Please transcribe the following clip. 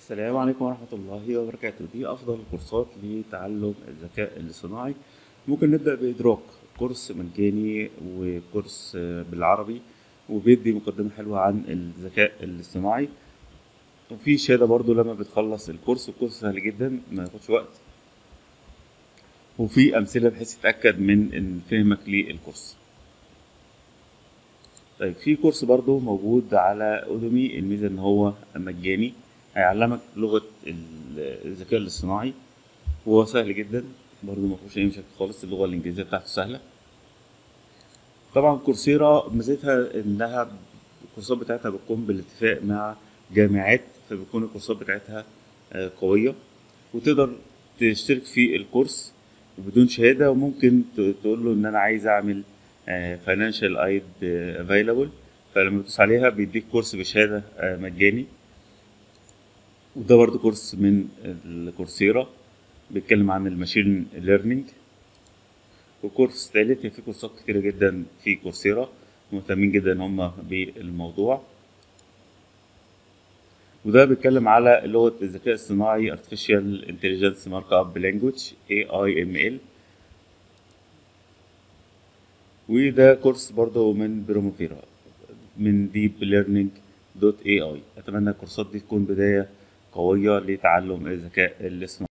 السلام عليكم ورحمة الله وبركاته دي أفضل كورسات لتعلم الذكاء الاصطناعي ممكن نبدأ بإدراك كورس مجاني وكورس آه، بالعربي وبيدي مقدمة حلوة عن الذكاء الاصطناعي وفي شهادة برضو لما بتخلص الكورس الكورس سهل جدا ما ياخدش وقت وفي أمثلة بحيث تتأكد من إن فهمك للكورس طيب في كورس برضو موجود على أودومي الميزة إن هو مجاني هيعلمك لغة ال- الذكاء الاصطناعي وهو سهل جدا برضو ما فيهوش أي مشاكل خالص اللغة الإنجليزية بتاعته سهلة طبعا كورسيرا ميزتها إنها الكورسات بتاعتها بتكون بالاتفاق مع جامعات فبتكون الكورسات بتاعتها آه، قوية وتقدر تشترك في الكورس وبدون شهادة وممكن ت- تقول له إن أنا عايز أعمل فاينانشال ايد افيلابل فلما بتدوس عليها بيديك كورس بشهادة آه، مجاني وده برضو كورس من الكورسيرا بيتكلم عن الماشين ليرنينج وكورس تالت هي في كورسات كتيرة جدا في كورسيرا مهتمين جدا ان هم بالموضوع وده بيتكلم على لغة الذكاء الصناعي Artificial Intelligence Markup Language AIML وده كورس برضه من بروموفيرا من ديب ليرنينج دوت اي اي اتمنى الكورسات دي تكون بداية قوية لتعلم الذكاء الاصطناعي